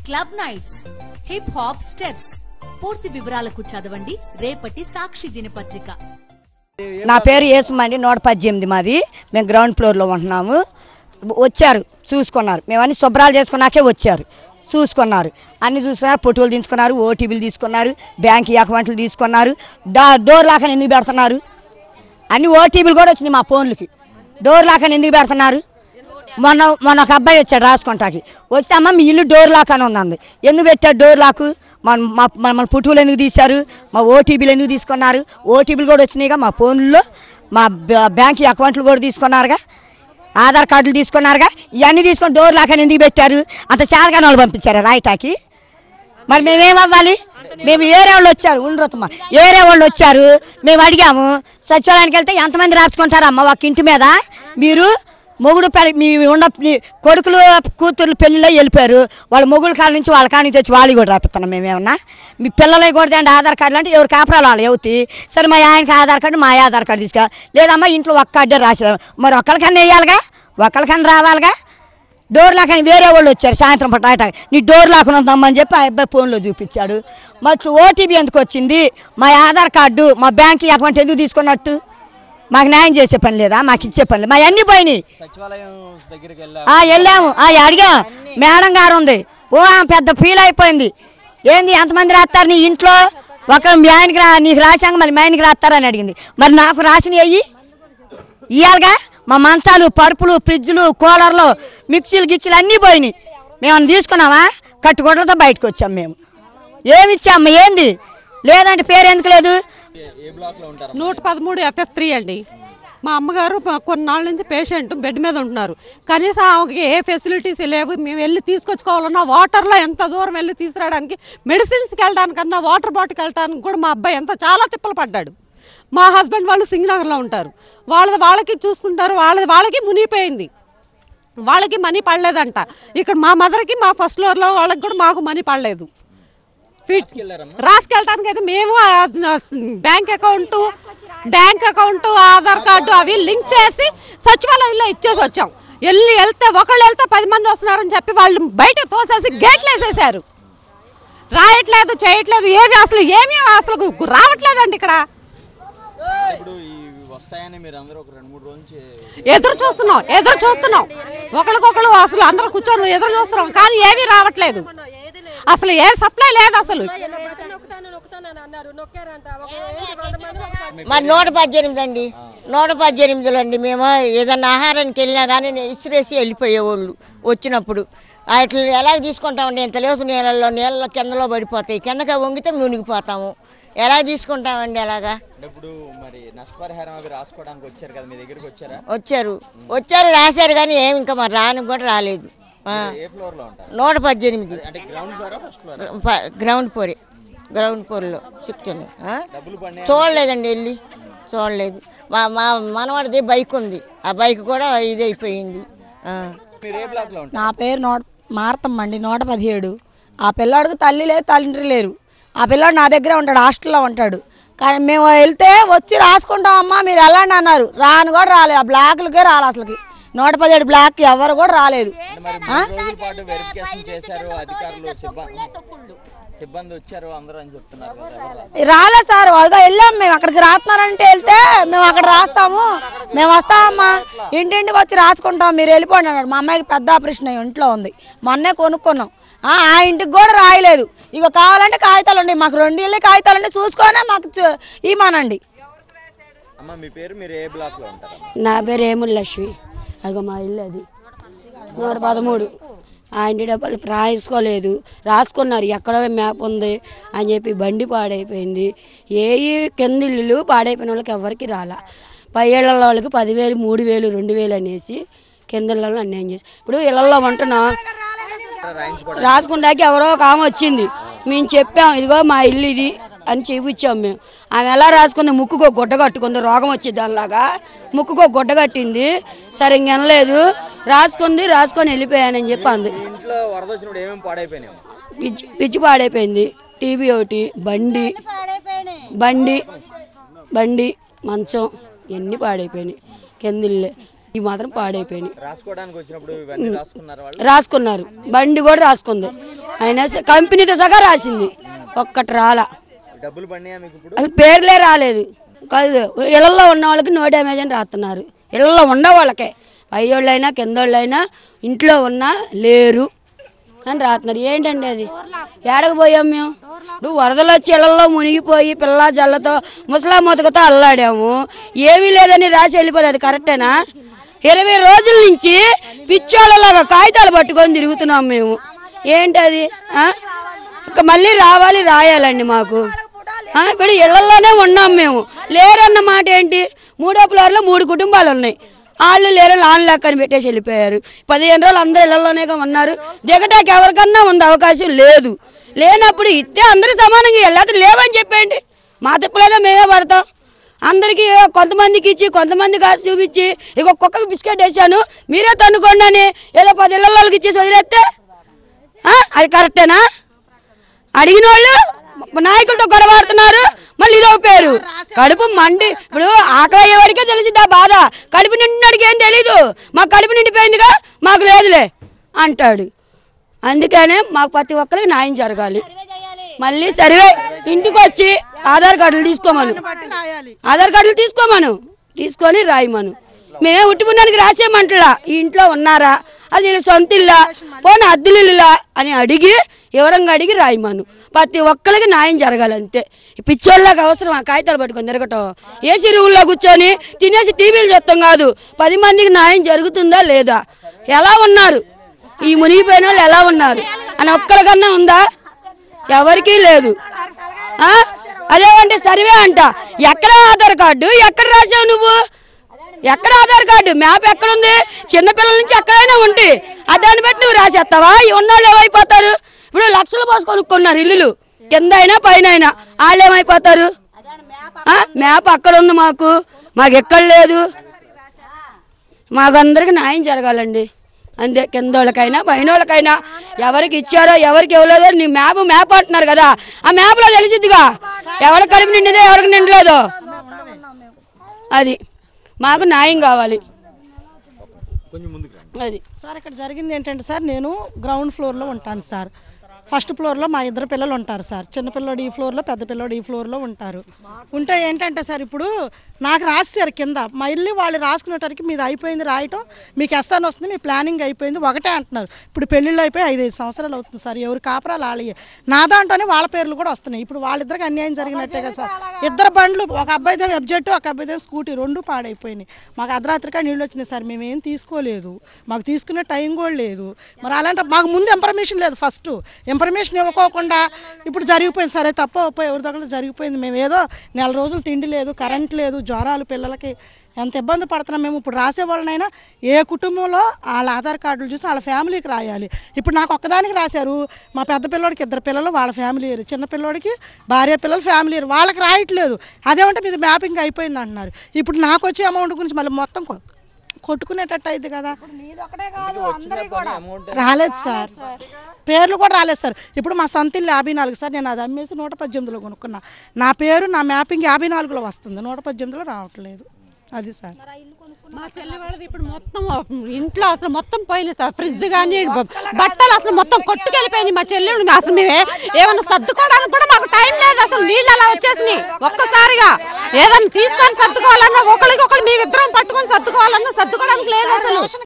Club nights hip hop steps పూర్తి వివరాలకు చదవండి రేపటి సాక్షి దినపత్రిక నా పేరు యేసుమండి నూట పద్దెనిమిది మాది మేము గ్రౌండ్ ఫ్లోర్లో ఉంటున్నాము వచ్చారు చూసుకున్నారు మేము అన్ని శుభ్రాలు చేసుకున్నాకే వచ్చారు చూసుకున్నారు అన్ని చూసుకున్నారు ఫోటోలు తీసుకున్నారు ఓటీపీలు తీసుకున్నారు బ్యాంక్ అకౌంట్లు తీసుకున్నారు డా డోర్ లాకని ఎందుకు పెడుతున్నారు అన్ని ఓటీపీలు కూడా వచ్చినాయి మా ఫోన్లకి డోర్ లాకని ఎందుకు పెడుతున్నారు మొన్న మొన్న ఒక అబ్బాయి వచ్చాడు రాసుకుంటాకి వస్తే అమ్మ మీ ఇల్లు డోర్ లాక్ అని ఉందండి ఎందుకు పెట్టారు డోర్ లాకు మన మా మన మన పుట్టువులు ఎందుకు తీశారు మా ఓటీపీలు ఎందుకు తీసుకున్నారు ఓటీపీలు కూడా వచ్చినాయిగా మా ఫోన్లో మా బ్యా- బ్యాంక్ అకౌంట్లు కూడా తీసుకున్నారుగా ఆధార్ కార్డులు తీసుకున్నారుగా ఇవన్నీ తీసుకొని డోర్ లాక్ అని ఎందుకు పెట్టారు అంత శారగానే వాళ్ళు పంపించారు రాయటాకి మరి మేమేం అవ్వాలి మేము ఏరే వాళ్ళు వచ్చారు ఉండరమ్మా ఏరే వాళ్ళు వచ్చారు మేము అడిగాము సచివాలయానికి వెళ్తే ఎంతమంది రాసుకుంటారమ్మా ఒక ఇంటి మీద మీరు మొగుడు పెళ్లి మీ ఉన్న మీ కొడుకులు కూతుర్లు పెళ్ళిలో వెళ్ళిపోయారు వాళ్ళ మొగుడు కాడ నుంచి వాళ్ళ కాడ నుంచి వచ్చి వాళ్ళు కూడా రాపిస్తున్నాం మేమేమన్నా మీ పిల్లలకి కూడా తేండి ఆధార్ కార్డులు అంటే ఎవరు కాపురాలు వాళ్ళు ఎవతి సరే మా ఆయనకి ఆధార్ కార్డు మా ఆధార్ కార్డు తీసుకురా లేదమ్మా ఇంట్లో ఒక్క అడ్డే రాసారు మరి ఒక్కరికన్నా వేయాలిగా ఒక్కరికన్నా రావాలిగా డోర్ లాకని వేరే వాళ్ళు వచ్చారు సాయంత్రం పూట ఆట నీ డోర్ లాకని ఉందమ్మని చెప్పి ఆ అబ్బాయి ఫోన్లో చూపించాడు మరి ఓటీపీ ఎందుకు వచ్చింది మా ఆధార్ కార్డు మా బ్యాంక్ అకౌంట్ ఎందుకు తీసుకున్నట్టు మాకు న్యాయం చేసే పని లేదా మాకు ఇచ్చే పని లేదు మా అన్నీ పోయినాయి సచివాలయం దగ్గరికి వెళ్ళా ఆ వెళ్ళాము ఆ అడిగా మేడం గారు ఉంది ఓ ఆమె పెద్ద ఫీల్ అయిపోయింది ఏంది ఎంతమంది రాస్తారు నీ ఇంట్లో ఒక మీ ఆయనకి రా నీకు రాశాక మళ్ళీ మా ఆయనకి రాస్తారని అడిగింది మరి నాకు రాసిన అయ్యి ఇవ్వాలిగా మా మంచాలు పరుపులు ఫ్రిడ్జ్లు కూలర్లు మిక్సీలు గిచ్చులు అన్నీ పోయినాయి మేము అన్ని తీసుకున్నామా కట్టుకోవడంతో బయటకు వచ్చాం మేము ఏమి ఇచ్చాము ఏంది లేదంటే పేరు ఎందుకు లేదు ఏ బ్లాక్ లో ఉంటారు నూట పదమూడు ఎఫ్ఎఫ్ త్రీ అండి మా అమ్మగారు ప- కొన్నాళ్ళ నుంచి పేషెంట్ బెడ్ మీద ఉంటున్నారు కనీసం ఆమెకి ఏ ఫెసిలిటీస్ లేవు మేము వెళ్ళి తీసుకొచ్చుకోవాలన్నా వాటర్లో ఎంత దూరం వెళ్ళి తీసుకురావడానికి మెడిసిన్స్కి వెళ్ళడానికన్నా వాటర్ బాటిల్కి వెళ్ళడానికి కూడా మా అబ్బాయి ఎంత చాలా తిప్పలు పడ్డాడు మా హస్బెండ్ వాళ్ళు సింగనగర్లో ఉంటారు వాళ్ళది వాళ్ళకి చూసుకుంటారు వాళ్ళది వాళ్ళకి మునిగిపోయింది వాళ్ళకి మనీ పడలేదంట ఇక్కడ మా మదర్కి మా ఫస్ట్ ఫ్లోర్లో వాళ్ళకి కూడా మాకు మనీ పడలేదు ఫీట్ రాసుకెళ్ళటానికి అయితే మేము ఆ bank account bank account Aadhaar card అవి లింక్ చేసి సచివాలయంలో ఇచ్చేసి వచ్చాం వెళ్ళి వెళ్తే ఒకళ్ళు వెళ్తే పది మంది వస్తున్నారని చెప్పి వాళ్ళు బయట తోసేసి గేట్లు వేసేసారు రాయట్లేదు చేయట్లేదు ఏమి అసలు ఏమీ అసలు రావట్లేదండి ఇక్కడ ఇప్పుడు ఈ వస్తాయని మీరు అందరూ ఒక రెండు మూడు రోజుల నుంచి ఎదురు చూస్తున్నాం ఎదురు చూస్తున్నాం ఒకరికొకరు అసలు అందరూ కూర్చొని ఎదురు చూస్తున్నాం కానీ ఏమీ రావట్లేదు అసలు ఏ సప్లై లేదు అసలు మరి నూట పద్దెనిమిది అండి నూట పద్దెనిమిదిలో అండి మేము ఏదన్నా ఆహారానికి వెళ్ళినా కానీ ఇసిరేసి వెళ్ళిపోయేవాళ్ళు వచ్చినప్పుడు వాటిని ఎలా తీసుకుంటామండి ఇంత లేదు నీళ్ళల్లో నీళ్ళ కిందలో పడిపోతాయి కిందకి వంగితే మునిగిపోతాము ఎలా తీసుకుంటామండి అలాగా అంటే ఇప్పుడు మరి నష్టపరిహారం అవి రాసుకోవడానికి వచ్చారు కదా మీ దగ్గరికి వచ్చారా వచ్చారు వచ్చారు రాశారు కానీ ఏమి ఇంకా మరి రానికి కూడా రాలేదు ఆ, ఏ ఫ్లోర్ లో ఉంటారు నూట పద్దెనిమిది అంటే గ్రౌండ్ ఫ్లోరా ఫస్ట్ ఫ్లోర్ ప- గ్రౌండ్ పోరే గ్రౌండ్ పోర్లో చెప్తాను ఆ? డబ్బులు పడినాయి చూడలేదండి వెళ్ళి చూడలేదు మా మా మనవాడిది బైక్ ఉంది ఆ బైక్ కూడా ఇది అయిపోయింది ఆ. మీరు ఏ బ్లాక్ లో ఉంటారు నా పేరు నూట మారతమ్మ అండి నూట పదిహేడు ఆ పిల్లాడికి తల్లి లేదు తండ్రి లేరు ఆ పిల్లాడు నా దగ్గర ఉంటాడు హాస్టల్లో ఉంటాడు కానీ మేము వెళ్తే వచ్చి రాసుకుంటామమ్మా మీరు వెళ్ళండి అన్నారు రాను కూడా రాలేదు ఆ బ్లాక్లకే రాలే అసలుకి నూట పదిహేడు బ్లాక్ ఎవరు కూడా రాలేదు మరి మూడు రోజుల పాటు వెరిఫికేషన్ చేశారు అధికారులు సిబ్బంది సిబ్బంది వచ్చారు అందరూ అని చెప్తున్నారు కదా ఎవరు రాలేదు. రాలేదు సార్ అదిగో వెళ్ళాం మేము అక్కడికి రాస్తున్నారంటే వెళ్తే మేము అక్కడ రాస్తాము మేము వస్తామమ్మా ఇంటింటికి వచ్చి రాసుకుంటాం మీరు వెళ్ళిపోండి అన్నాడు మా అమ్మాయికి పెద్ద ఆపరేషన్ అయ్యి ఇంట్లో ఉంది మొన్నే కొనుక్కున్నాం ఆ ఆ ఇంటికి కూడా రాయలేదు ఇక కావాలంటే కాగితాలు ఉన్నాయి మాకు రెండు ఇల్లు కాగితాలు ఉన్నాయి చూసుకొనే మాకు చూ- ఇవ్వమానండి అమ్మ మీ పేరు మీరు ఏ బ్లాక్ లో ఉంటారు నా పేరు ఏముల్ లక్ష్మి అగో మా ఇల్లు అది నూట పదమూడు ఆ ఇంటి డబ్బులు రాసుకోలేదు రాసుకున్నారు ఎక్కడో మ్యాప్ ఉంది అని చెప్పి బండి పాడైపోయింది ఏ కింద ఇల్లులు పాడైపోయిన వాళ్ళకి ఎవరికి రాలా పై ఇళ్ళ వాళ్ళకి పదివేలు మూడు వేలు రెండు వేలు అనేసి కింద ఇళ్ళలో అన్యాయం చేసి ఇప్పుడు ఇళ్ళల్లో ఉంటున్నా రాసుకుంటాక ఎవరో ఒక ఆమె వచ్చింది మేము చెప్పాం ఇదిగో మా ఇల్లు ఇది అని చూపించాం మేము ఆమె ఎలా రాసుకుంది ముక్కుకో గుడ్డ కట్టుకుంది రోగం వచ్చేది దానిలాగా ముక్కుకో గుడ్డ కట్టింది సరే ఇంకెనలేదు రాసుకుంది రాసుకొని వెళ్ళిపోయానని చెప్పి అంది మీ ఇంట్లో వరద వచ్చినప్పుడు ఏమేమి పాడైపోయినాయి పిచ్చి పిచ్చి పాడైపోయింది టీవీ ఒకటి బండి బండి బండి మంచం ఇవన్నీ పాడైపోయినాయి కిందిల్లే ఇవి మాత్రం పాడైపోయినాయి రాసుకోవడానికి వచ్చినప్పుడు ఇవన్నీ రాసుకున్నారు వాళ్ళు రాసుకున్నారు బండి కూడా రాసుకుంది అయినా సరే కంపెనీతో సగా రాసింది ఒక్కటి రాలా డబ్బులు పడినాయా మీకు ఇప్పుడు అసలు పేర్లే రాలేదు కాదు ఇళ్లలో ఉన్న వాళ్ళకి నో డ్యామేజ్ అని రాస్తున్నారు ఇళ్లలో ఉన్న వాళ్ళకే పైయోళ్ళైనా కిందోళ్ళైనా ఇంట్లో ఉన్నా లేరు అని రాస్తున్నారు ఏంటండి అది ఏడకు పోయాం మేము నువ్వు వరదలు వచ్చి ఇళ్లలో మునిగిపోయి పిల్ల జల్లతో ముసలా మొతకతో అల్లాడాము ఏమీ లేదని రాసి వెళ్ళిపోదు అది కరెక్టేనా ఇరవై రోజుల నుంచి పిచ్చోళ్ళలాగా కాగితాలు పట్టుకొని తిరుగుతున్నాం మేము ఏంటది ఆ? ఇక మళ్ళీ రావాలి రాయాలండి మాకు ఆ, ఇప్పుడు ఇళ్లలోనే ఉన్నాం మేము లేరన్న మాట ఏంటి మూడో ఫ్లోర్లో మూడు కుటుంబాలు ఉన్నాయి వాళ్ళు లేరు లాన్ లెక్కని పెట్టేసి వెళ్ళిపోయారు పదిహేను రోజులు అందరూ ఇళ్లలోనే ఉన్నారు దిగటానికి ఎవరికన్నా ఉంది అవకాశం లేదు లేనప్పుడు ఇస్తే అందరూ సమానంగా వెళ్ళదు లేవని చెప్పండి మా తిప్పలేదో మేమే పడతాం అందరికీ కొంతమందికి ఇచ్చి కొంతమంది కాసి చూపించి ఇక కుక్కకి బిస్కెట్ వేసాను మీరే తన్నుకోండి అని ఏదో పది ఇళ్ళకి ఇచ్చేసి వదిలేస్తే ఆ, అది కరెక్టేనా అడిగిన వాళ్ళు నాయకులతో గొడవాడుతున్నారు మళ్ళీ ఇదో పేరు కడుపు మండి ఇప్పుడు ఆకలి అయ్యేవాడికే తెలిసింది ఆ బాధ కడుపు నిండినాడికి ఏం తెలీదు మాకు కడుపు నిండిపోయిందిగా మాకు లేదులే అంటాడు అందుకనే మాకు ప్రతి ఒక్కరికి న్యాయం జరగాలి మళ్ళీ సర్వే ఇంటికి వచ్చి ఆధార్ కార్డులు తీసుకోమను ఆధార్ కార్డులు తీసుకోమను తీసుకొని రాయమను మేము ఉట్టుకున్నానికి రాసేమంటలా ఈ ఇంట్లో ఉన్నారా అది వీళ్ళ సొంత ఇల్లా పోనీ అద్దెలిల్లా అని అడిగి వివరంగా అడిగి రాయమను ప్రతి ఒక్కరికి న్యాయం జరగాలంతే ఈ పిచ్చోళ్ళకి అవసరం ఆ కాగితాలు పట్టుకొని తిరగటం ఏ చెరువుల్లో కూర్చొని తినేసి టీవీలు చూస్తాం కాదు పది మందికి న్యాయం జరుగుతుందా లేదా ఎలా ఉన్నారు ఈ మునిగిపోయిన వాళ్ళు ఎలా ఉన్నారు అని ఒక్కరికన్నా ఉందా ఎవరికీ లేదు ఆ? అదేమంటే సర్వే అంట ఎక్కడ ఆధార్ కార్డు ఎక్కడ రాసావు నువ్వు ఎక్కడ ఆధార్ కార్డు మ్యాప్ ఎక్కడుంది చిన్నపిల్లల నుంచి ఎక్కడైనా ఉంటే ఆ దాన్ని బట్టి నువ్వు రాసేస్తావా ఈ ఉన్నోళ్ళు ఏమైపోతారు ఇప్పుడు లక్షలు పోసి కొనుక్కున్నారు ఇల్లులు కింద అయినా పైన అయినా వాళ్ళు ఏమైపోతారు ఆ? మ్యాప్ అక్కడ ఉంది మాకు మాకు ఎక్కడ లేదు మాకందరికి న్యాయం జరగాలండి అంతే కింద వాళ్ళకైనా పైన వాళ్ళకైనా ఎవరికి ఇచ్చారో ఎవరికి ఇవ్వలేదో నీ మ్యాప్ మ్యాప్ అంటున్నారు కదా ఆ మ్యాప్లో తెలిసిద్దిగా ఎవరికి కడుపు నిండిదో ఎవరికి నిండలేదో అది మాకు న్యాయం కావాలి అది సార్ ఇక్కడ జరిగింది ఏంటంటే సార్ నేను గ్రౌండ్ ఫ్లోర్లో ఉంటాను సార్ ఫస్ట్ ఫ్లోర్లో మా ఇద్దరు పిల్లలు ఉంటారు సార్ చిన్న పిల్లోడు ఈ ఫ్లోర్లో పెద్ద పిల్లోడు ఈ ఫ్లోర్లో ఉంటారు ఉంటే ఏంటంటే సార్ ఇప్పుడు నాకు రాశారు కింద మళ్ళీ వాళ్ళు రాసుకునేటరికి మీది అయిపోయింది రాయటం మీకు ఎస్తాను వస్తుంది మీ ప్లానింగ్ అయిపోయింది ఒకటే అంటున్నారు ఇప్పుడు పెళ్ళిళ్ళు అయిపోయి ఐదైదు సంవత్సరాలు అవుతుంది సార్ ఎవరు కాపురాలు వాళ్ళే నా దాంట్లోనే వాళ్ళ పేర్లు కూడా వస్తున్నాయి ఇప్పుడు వాళ్ళిద్దరికి అన్యాయం జరిగినట్టే కదా సార్ ఇద్దరు బండ్లు ఒక అబ్బాయిదే ఎబ్జెక్ట్ ఒక అబ్బాయిదే స్కూటీ రెండు పాడైపోయినాయి మాకు అర్ధరాత్రిగా నీళ్ళు వచ్చినాయి సార్ మేము ఏం తీసుకోలేదు మాకు తీసుకునే టైం కూడా లేదు మరి అలాంటి మాకు ముందు ఇన్ఫర్మేషన్ లేదు ఫస్ట్ ఇన్ఫర్మేషన్ ఇవ్వకోకుండా ఇప్పుడు జరిగిపోయింది సరే తప్ప ఒప్ప ఎవరి దగ్గర జరిగిపోయింది మేము ఏదో నెల రోజులు తిండి లేదు కరెంట్ లేదు జ్వరాలు పిల్లలకి ఎంత ఇబ్బంది పడుతున్నాం మేము ఇప్పుడు రాసే వాళ్ళనైనా ఏ కుటుంబంలో వాళ్ళ ఆధార్ కార్డులు చూసి వాళ్ళ ఫ్యామిలీకి రాయాలి ఇప్పుడు నాకు ఒక్కదానికి రాశారు మా పెద్ద పిల్లోడికి ఇద్దరు పిల్లలు వాళ్ళ ఫ్యామిలీ ఇయర్ చిన్న పిల్లోడికి భార్య పిల్లలు ఫ్యామిలీ ఇయర్ వాళ్ళకి రాయట్లేదు అదేమంటే మీది మ్యాపింగ్ అయిపోయింది అంటున్నారు ఇప్పుడు నాకు వచ్చే అమౌంట్ గురించి మళ్ళీ మొత్తం కొ- కొట్టుకునేటట్టు అయింది కదా రాలేదు సార్ పేర్లు కూడా రాలేదు సార్ ఇప్పుడు మా సొంత ఇల్లు యాభై నాలుగు సార్ నేను అది అమ్మేసి నూట పద్దెనిమిదిలో కొనుక్కున్నా నా పేరు నా మ్యాపింగ్ యాభై నాలుగులో వస్తుంది నూట పద్దెనిమిదిలో రావట్లేదు అది సార్ మా చెల్లి వాళ్ళది ఇప్పుడు మొత్తం ఇంట్లో అసలు మొత్తం పోయినాయి సార్ ఫ్రిడ్జ్ కానీ బట్టలు అసలు మొత్తం కొట్టుకెళ్ళిపోయినాయి మా చెల్లి ఉండి అసలు మేమే ఏమన్నా సర్దుకోవడానికి కూడా మాకు టైం లేదు అసలు నీళ్ళు అలా వచ్చేసినాయి ఒక్కసారిగా ఏదన్నా తీసుకొని సర్దుకోవాలన్నా ఒకరికి ఒకరు మేమిద్దరం పట్టుకొని సర్దుకోవాలన్నా సర్దుకోవడానికి లేదు అసలు